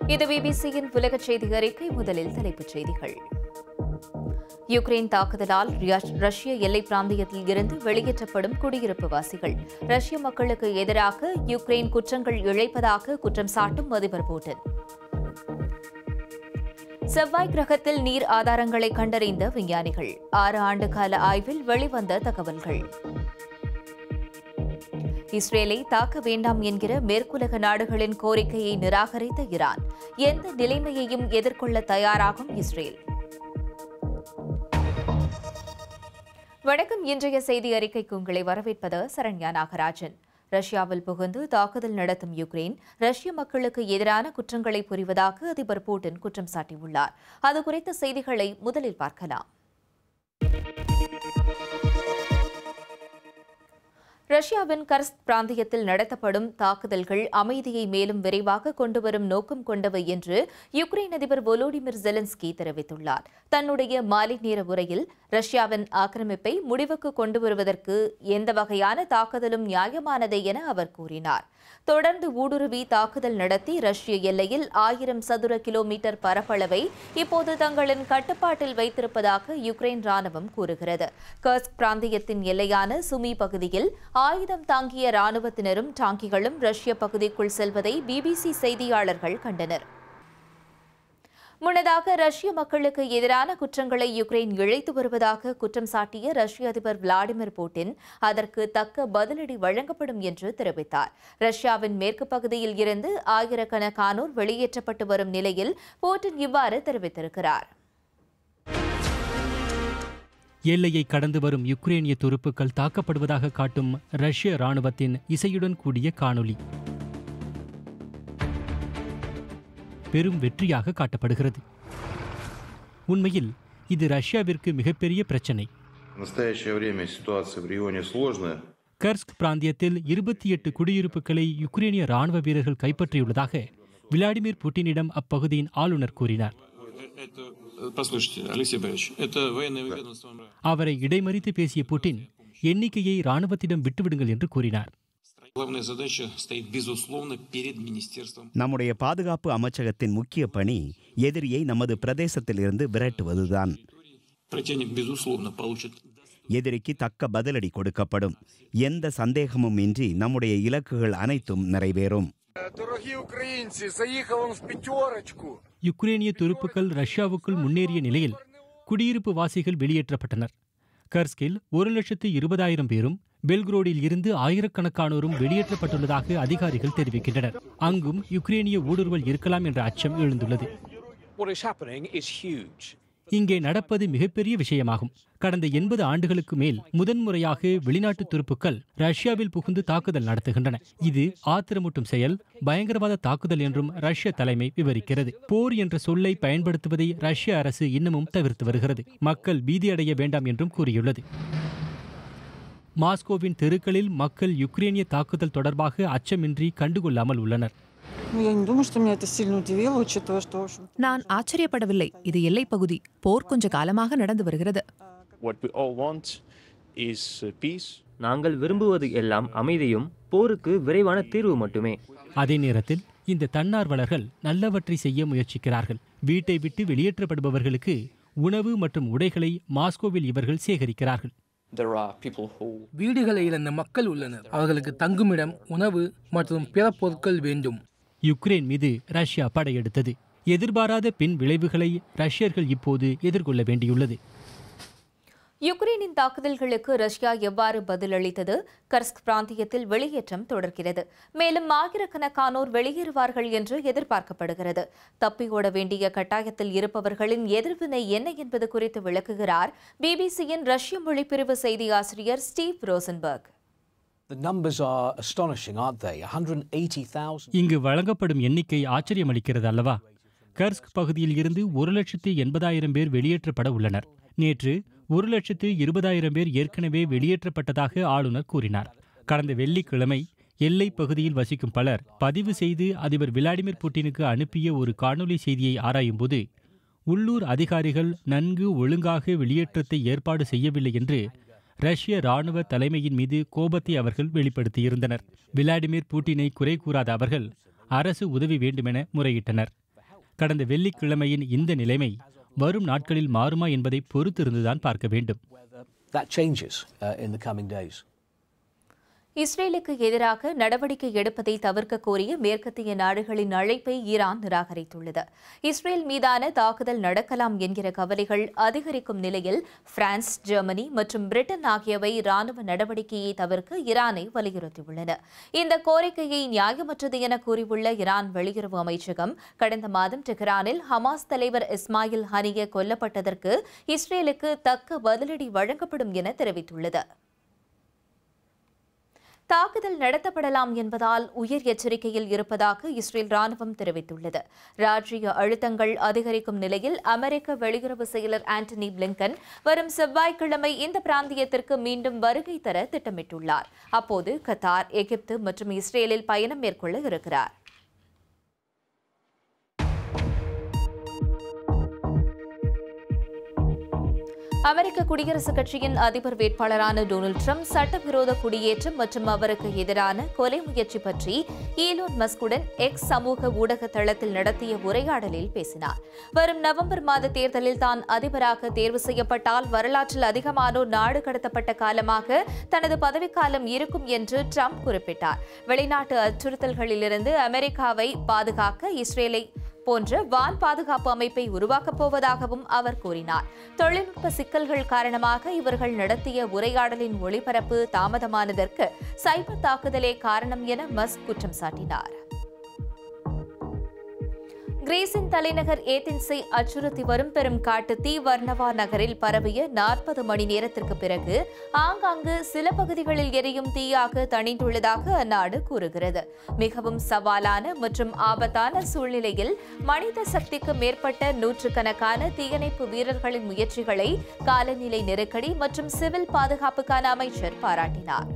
இது பிபிசியின் உலக செய்தி அறிக்கை முதலில் தலைப்புச் செய்திகள் யுக்ரைன் தாக்குதலால் ரியா- ரஷ்ய எல்லை பிராந்தியத்தில் இருந்து வெளியேற்றப்படும் குடியிருப்பு வாசிகள் ரஷ்ய மக்களுக்கு எதிராக யுக்ரைன் குற்றங்கள் இழைப்பதாக குற்றம் சாட்டும் அதிபர் புட்டின் செவ்வாய் கிரகத்தில் நீர் ஆதாரங்களை கண்டறிந்த விஞ்ஞானிகள் ஆறு ஆண்டு கால ஆய்வில் வெளிவந்த தகவல்கள் இஸ்ரேலை தாக்க வேண்டாம் என்கிற மேற்குலக நாடுகளின் கோரிக்கையை நிராகரித்த ஈரான் எந்த நிலைமையையும் எதிர்கொள்ள தயாராகும் இஸ்ரேல் வணக்கம் இன்றைய செய்தி அறிக்கைக்கு உங்களை வரவேற்பது சரண்யா நாகராஜன் ரஷ்யாவில் புகுந்து தாக்குதல் நடத்தும் யுக்ரைன் ரஷ்ய மக்களுக்கு எதிரான குற்றங்களை புரிவதாக அதிபர் புட்டின் குற்றம் சாட்டியுள்ளார் அது குறித்த செய்திகளை முதலில் பார்க்கலாம் ரஷ்யாவின் கர்ஸ்க் பிராந்தியத்தில் நடத்தப்படும் தாக்குதல்கள் அமைதியை மேலும் விரைவாக கொண்டுவரும் நோக்கம் கொண்டவை என்று யுக்ரைன் அதிபர் வோலோடிமிர் ஜெலன்ஸ்கி தெரிவித்துள்ளார் தன்னுடைய மாலை நேர உரையில் ரஷ்யாவின் ஆக்கிரமிப்பை முடிவுக்கு கொண்டு வருவதற்கு எந்த வகையான தாக்குதலும் நியாயமானதே என அவர் கூறினார் தொடர்ந்து ஊடுருவி தாக்குதல் நடத்தி ரஷ்ய எல்லையில் ஆயிரம் சதுர கிலோமீட்டர் பரப்பளவை இப்போது தங்களின் கட்டுப்பாட்டில் வைத்திருப்பதாக யுக்ரைன் ராணுவம் கூறுகிறது கர்ஸ்க் பிராந்தியத்தின் எல்லையான சுமி பகுதியில் ஆயுதம் தாங்கிய ராணுவத்தினரும் டாங்கிகளும் ரஷ்ய பகுதிக்குள் செல்வதை பிபிசி செய்தியாளர்கள் கண்டனர் முன்னதாக ரஷ்ய மக்களுக்கு எதிரான குற்றங்களை யுக்ரைன் இழைத்து வருவதாக குற்றம் சாட்டிய ரஷ்ய அதிபர் விளாடிமிர் புட்டின் அதற்கு தக்க பதிலடி வழங்கப்படும் என்று தெரிவித்தார் ரஷ்யாவின் மேற்கு பகுதியில் இருந்து ஆயிரக்கணக்கானோர் வெளியேற்றப்பட்டு வரும் நிலையில் புட்டின் இவ்வாறு தெரிவித்திருக்கிறார் எல்லையை கடந்து வரும் யுக்ரேனிய துருப்புக்கள் தாக்கப்படுவதாக காட்டும் ரஷ்ய ராணுவத்தின் இசையுடன் கூடிய காணொளி பெரும் வெற்றியாக காட்டப்படுகிறது உண்மையில் இது ரஷ்யாவிற்கு மிகப்பெரிய பிரச்சனை В настоящее время ситуация в регионе сложная. கர்ஸ்க் பிராந்தியத்தில் இருபத்தி எட்டு குடியிருப்புகளை யுக்ரேனிய ராணுவ வீரர்கள் கைப்பற்றியுள்ளதாக விளாடிமிர் புட்டினிடம் அப்பகுதியின் ஆளுநர் கூறினார் Это, э, послушайте, Алексей Борисович, это военное ведомство МРА. அவரை இடைமறித்து பேசிய புட்டின் எண்ணிக்கையை ராணுவத்திடம் விட்டுவிடுங்கள் என்று கூறினார் Главная задача стоит, безусловно, перед министерством. நம்முடைய பாதுகாப்பு அமைச்சகத்தின் முக்கிய பணி எதிரியை நமது பிரதேசத்திலிருந்து விரட்டுவதுதான் Противник, безусловно, получит எதிரிக்கு தக்க பதிலடி கொடுக்கப்படும் எந்த சந்தேகமும் இன்றி நம்முடைய இலக்குகள் அனைத்தும் நிறைவேறும் Дорогі українці, заїхав он в п'ятерочку. யுக்ரேனிய துருப்புக்கள் ரஷ்யாவுக்குள் முன்னேறிய நிலையில் குடியிருப்பு வாசிகள் வெளியேற்றப்பட்டனர் கர்ஸ்கில் ஒரு லட்சத்து இருபதாயிரம் பேரும் பெல்க்ரோடில் இருந்து ஆயிரக்கணக்கானோரும் வெளியேற்றப்பட்டுள்ளதாக அதிகாரிகள் தெரிவிக்கின்றனர் அங்கும் யுக்ரேனிய ஊடுருவல் இருக்கலாம் என்ற அச்சம் எழுந்துள்ளது What is happening is huge. இங்கே நடப்பது மிகப்பெரிய விஷயமாகும் கடந்த எண்பது ஆண்டுகளுக்கு மேல் முதன்முறையாக வெளிநாட்டு துருப்புக்கள் ரஷ்யாவில் புகுந்து தாக்குதல் நடத்துகின்றன இது ஆத்திரமூட்டும் செயல் பயங்கரவாத தாக்குதல் என்றும் ரஷ்ய தலைமை விவரிக்கிறது போர் என்ற சொல்லை பயன்படுத்துவதை ரஷ்ய அரசு இன்னமும் தவிர்த்து வருகிறது மக்கள் பீதியடைய வேண்டாம் என்றும் கூறியுள்ளது மாஸ்கோவின் தெருக்களில் மக்கள் யுக்ரேனிய தாக்குதல் தொடர்பாக அச்சமின்றி கண்டுகொள்ளாமல் உள்ளனர் Ну, я не думаю, что меня это сильно удивило, учитывая, что, в общем, நான் ஆச்சரியப்படவில்லை இது எல்லைப் பகுதி போர் கொஞ்ச காலமாக நடந்து வருகிறது What we all want is uh, peace. நாங்கள் விரும்புவது எல்லாம் அமைதியும் போருக்கு விரைவான தீர்வு மட்டுமே அதே நேரத்தில் இந்த தன்னார்வலர்கள் நல்லவற்றை செய்ய முயற்சிக்கிறார்கள் வீட்டை விட்டு வெளியேற்றப்படுபவர்களுக்கு உணவு மற்றும் உடைகளை மாஸ்கோவில் இவர்கள் சேகரிக்கிறார்கள் There are people who வீடுகளை இழந்த மக்கள் உள்ளனர் அவர்களுக்கு தங்குமிடம் உணவு மற்றும் பிற பொருட்கள் வேண்டும் யுக்ரேன் மீது ரஷ்யா படையெடுத்தது எதிர்பாராத பின் விளைவுகளை ரஷ்யர்கள் இப்போது எதிர்கொள்ள வேண்டியுள்ளது யுக்ரைனின் தாக்குதல்களுக்கு ரஷ்யா எவ்வாறு பதிலளித்தது கர்ஸ்க் பிராந்தியத்தில் வெளியேற்றம் தொடர்கிறது மேலும் ஆயிரக்கணக்கானோர் வெளியேறுவார்கள் என்று எதிர்பார்க்கப்படுகிறது தப்பி ஓட வேண்டிய கட்டாயத்தில் இருப்பவர்களின் எதிர்வினை என்ன என்பது குறித்து விளக்குகிறார் பிபிசியின் ரஷ்ய மொழிப்பிரிவு செய்தி ஆசிரியர் Steve Rosenberg The numbers are astonishing, aren't they? 180,000. இங்கு வழங்கப்படும் எண்ணிக்கை ஆச்சரியமளிக்கிறது அல்லவா கர்ஸ்க் பகுதியில் இருந்து ஒரு லட்சத்து எண்பதாயிரம் பேர் வெளியேற்றப்பட உள்ளனர் நேற்று ஒரு லட்சத்து இருபதாயிரம் பேர் ஏற்கனவே வெளியேற்றப்பட்டதாக ஆளுநர் கூறினார் கடந்த வெள்ளிக்கிழமை எல்லைப் பகுதியில் வசிக்கும் பலர் பதிவு செய்து அதிபர் விளாடிமிர் புட்டினுக்கு அனுப்பிய ஒரு காணொலி செய்தியை ஆராயும்போது உள்ளூர் அதிகாரிகள் நன்கு ஒழுங்காக வெளியேற்றத்தை ஏற்பாடு செய்யவில்லை என்று ரஷ்ய ராணுவ தலைமையின் மீது கோபத்தை அவர்கள் வெளிப்படுத்தியிருந்தனர் விளாடிமிர் புட்டினை குறை கூறாத அவர்கள் அரசு உதவி வேண்டுமென முறையிட்டனர் கடந்த வெள்ளிக்கிழமையின் இந்த நிலைமை வரும் நாட்களில் மாறுமா என்பதை பொறுத்திருந்துதான் பார்க்க வேண்டும் That changes uh, in the coming days. இஸ்ரேலுக்கு எதிராக நடவடிக்கை எடுப்பதை தவிர்க்க கோரிய மேற்கத்திய நாடுகளின் அழைப்பை ஈரான் நிராகரித்துள்ளது இஸ்ரேல் மீதான தாக்குதல் நடக்கலாம் என்கிற கவலைகள் அதிகரிக்கும் நிலையில் பிரான்ஸ் ஜெர்மனி மற்றும் பிரிட்டன் ஆகியவை ராணுவ நடவடிக்கையை தவிர்க்க ஈரானை வலியுறுத்தியுள்ளன இந்த கோரிக்கையை நியாயமற்றது என கூறியுள்ள ஈரான் வெளியுறவு அமைச்சகம் கடந்த மாதம் டெஹ்ரானில் ஹமாஸ் தலைவர் இஸ்மாயில் ஹனிய கொல்லப்பட்டதற்கு இஸ்ரேலுக்கு தக்க பதிலடி வழங்கப்படும் என தெரிவித்துள்ளது தாக்குதல் நடத்தப்படலாம் என்பதால் உயர் எச்சரிக்கையில் இருப்பதாக இஸ்ரேல் ராணுவம் தெரிவித்துள்ளது ராஜ்ஜிய அழுத்தங்கள் அதிகரிக்கும் நிலையில் அமெரிக்க வெளியுறவு செயலர் ஆண்டனி பிளிங்கன் வரும் செவ்வாய்க்கிழமை இந்த பிராந்தியத்திற்கு மீண்டும் வருகை தர திட்டமிட்டுள்ளார் அப்போது கத்தார் எகிப்து மற்றும் இஸ்ரேலில் பயணம் மேற்கொள்ள இருக்கிறார் அமெரிக்க குடியரசுக் கட்சியின் அதிபர் வேட்பாளரான டொனால்டு ட்ரம்ப் சட்டவிரோத குடியேற்றம் மற்றும் அவருக்கு எதிரான கொலை முயற்சி பற்றி ஈலோன் மஸ்குடன் எக்ஸ் சமூக ஊடக தளத்தில் நடத்திய உரையாடலில் பேசினார் வரும் நவம்பர் மாத தேர்தலில் தான் அதிபராக தேர்வு செய்யப்பட்டால் வரலாற்றில் அதிகமானோர் நாடு கடத்தப்பட்ட காலமாக தனது பதவிக்காலம் இருக்கும் என்று ட்ரம்ப் குறிப்பிட்டார் வெளிநாட்டு அச்சுறுத்தல்களிலிருந்து அமெரிக்காவை பாதுகாக்க இஸ்ரேலை போன்ற வான் பாதுகாப்பு அமைப்பை உருவாக்கப் போவதாகவும் அவர் கூறினார் தொழில்நுட்ப சிக்கல்கள் காரணமாக இவர்கள் நடத்திய உரையாடலின் ஒளிபரப்பு தாமதமானதற்கு சைபர் தாக்குதலே காரணம் என மஸ்க் குற்றம் சாட்டினார் கிரீஸின் தலைநகர் ஏதென்ஸை அச்சுறுத்தி வரும் பெரும் காட்டு தீ வர்ணவா நகரில் பரவிய நாற்பது மணி நேரத்திற்கு பிறகு ஆங்காங்கு சில பகுதிகளில் எரியும் தீயாக தணிந்துள்ளதாக அந்நாடு கூறுகிறது மிகவும் சவாலான மற்றும் ஆபத்தான சூழ்நிலையில் மனித சக்திக்கு மேற்பட்ட நூற்றுக்கணக்கான தீயணைப்பு வீரர்களின் முயற்சிகளை காலநிலை நெருக்கடி மற்றும் சிவில் பாதுகாப்புக்கான அமைச்சர் பாராட்டினார்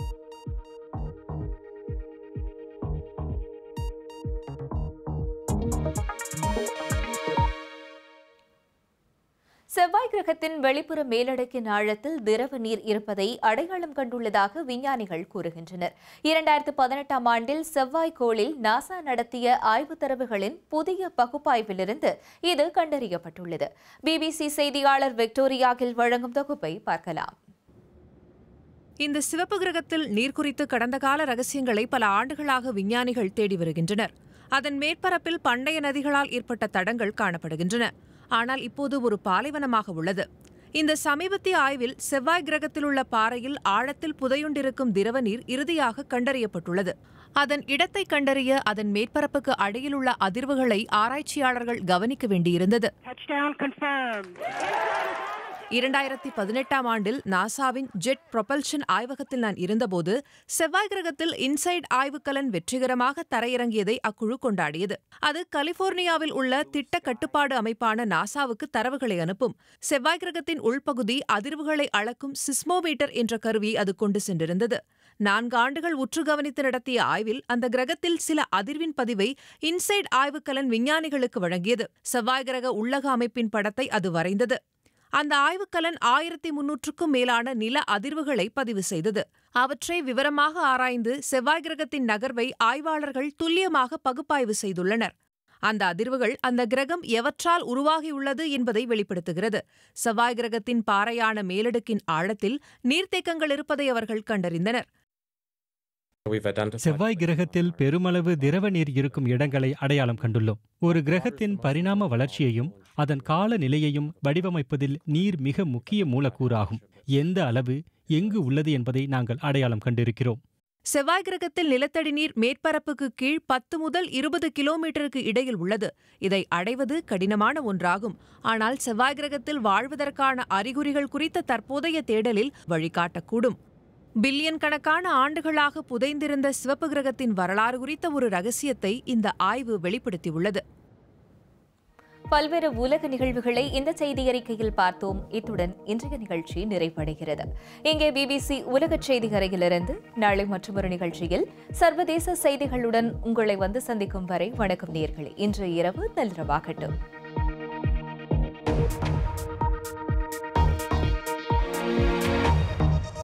செவ்வாய் கிரகத்தின் வெளிப்புற மேலடுக்கின் ஆழத்தில் திரவ நீர் இருப்பதை அடையாளம் கண்டுள்ளதாக விஞ்ஞானிகள் கூறுகின்றனர் இரண்டாயிரத்து பதினெட்டாம் ஆண்டில் செவ்வாய் கோளில் நாசா நடத்திய ஆய்வுத் தரவுகளின் புதிய பகுப்பாய்விலிருந்து இது கண்டறியப்பட்டுள்ளது பிபிசி செய்தியாளர் விக்டோரியாகில் வழங்கும் தொகுப்பை பார்க்கலாம் இந்த சிவப்பு கிரகத்தில் நீர் குறித்து கடந்த கால ரகசியங்களை பல ஆண்டுகளாக விஞ்ஞானிகள் தேடி வருகின்றனர் அதன் மேற்பரப்பில் பண்டைய நதிகளால் ஏற்பட்ட தடங்கள் காணப்படுகின்றன ஆனால் இப்போது ஒரு பாலைவனமாக உள்ளது இந்த சமீபத்திய ஆய்வில் செவ்வாய் கிரகத்தில் உள்ள பாறையில் ஆழத்தில் புதையுண்டிருக்கும் திரவ நீர் இறுதியாக கண்டறியப்பட்டுள்ளது அதன் இடத்தை கண்டறிய அதன் மேற்பரப்புக்கு அடியிலுள்ள அதிர்வுகளை ஆராய்ச்சியாளர்கள் கவனிக்க வேண்டியிருந்தது இரண்டாயிரத்தி பதினெட்டாம் ஆண்டில் நாசாவின் ஜெட் ப்ரொபல்ஷன் ஆய்வகத்தில் நான் இருந்தபோது செவ்வாய் கிரகத்தில் இன்சைட் ஆய்வுக்கலன் வெற்றிகரமாக தரையிறங்கியதை அக்குழு கொண்டாடியது அது கலிபோர்னியாவில் உள்ள திட்ட கட்டுப்பாடு அமைப்பான நாசாவுக்கு தரவுகளை அனுப்பும் செவ்வாய் கிரகத்தின் உள்பகுதி அதிர்வுகளை அளக்கும் சிஸ்மோமீட்டர் என்ற கருவியை அது கொண்டு சென்றிருந்தது நான்கு ஆண்டுகள் உற்று கவனித்து நடத்திய ஆய்வில் அந்த கிரகத்தில் சில அதிர்வின் பதிவை இன்சைட் ஆய்வுக்கலன் விஞ்ஞானிகளுக்கு வழங்கியது செவ்வாய் கிரக உள்ளக அமைப்பின் படத்தை அது வரைந்தது அந்த ஆய்வுக்கலன் ஆயிரத்தி முன்னூற்றுக்கும் மேலான நில அதிர்வுகளை பதிவு செய்தது அவற்றை விவரமாக ஆராய்ந்து செவ்வாய் கிரகத்தின் நகர்வை ஆய்வாளர்கள் துல்லியமாக பகுப்பாய்வு செய்துள்ளனர் அந்த அதிர்வுகள் அந்த கிரகம் எவற்றால் உருவாகியுள்ளது என்பதை வெளிப்படுத்துகிறது செவ்வாய் கிரகத்தின் பாறையான மேலடுக்கின் ஆழத்தில் நீர்த்தேக்கங்கள் இருப்பதை அவர்கள் கண்டறிந்தனர் செவ்வாய் கிரகத்தில் பெருமளவு திரவ நீர் இருக்கும் இடங்களை அடையாளம் கண்டுள்ளோம் ஒரு கிரகத்தின் பரிணாம வளர்ச்சியையும் அதன் கால நிலையையும் வடிவமைப்பதில் நீர் மிக முக்கிய மூலக்கூறாகும் எந்த அளவு எங்கு உள்ளது என்பதை நாங்கள் அடையாளம் கண்டிருக்கிறோம் செவ்வாய் கிரகத்தில் நிலத்தடி நீர் மேற்பரப்புக்கு கீழ் பத்து முதல் இருபது கிலோமீட்டருக்கு இடையில் உள்ளது இதை அடைவது கடினமான ஒன்றாகும் ஆனால் செவ்வாய் கிரகத்தில் வாழ்வதற்கான அறிகுறிகள் குறித்த தற்போதைய தேடலில் வழிகாட்டக்கூடும் பில்லியன் கணக்கான ஆண்டுகளாக புதைந்திருந்த சிவப்பு கிரகத்தின் வரலாறு குறித்த ஒரு ரகசியத்தை இந்த ஆய்வு வெளிப்படுத்தியுள்ளது பல்வேறு உலக நிகழ்வுகளை இந்த செய்தி அறிக்கையில் பார்த்தோம் இத்துடன் இன்றைய நிகழ்ச்சி நிறைவடைகிறது இங்கே பிபிசி உலக செய்தி அறையிலிருந்து நாளை மற்றொரு நிகழ்ச்சியில் சர்வதேச செய்திகளுடன் உங்களை வந்து சந்திக்கும் வரை வணக்கம் நேர்களே இன்று இரவு நல்ரவாகட்டும்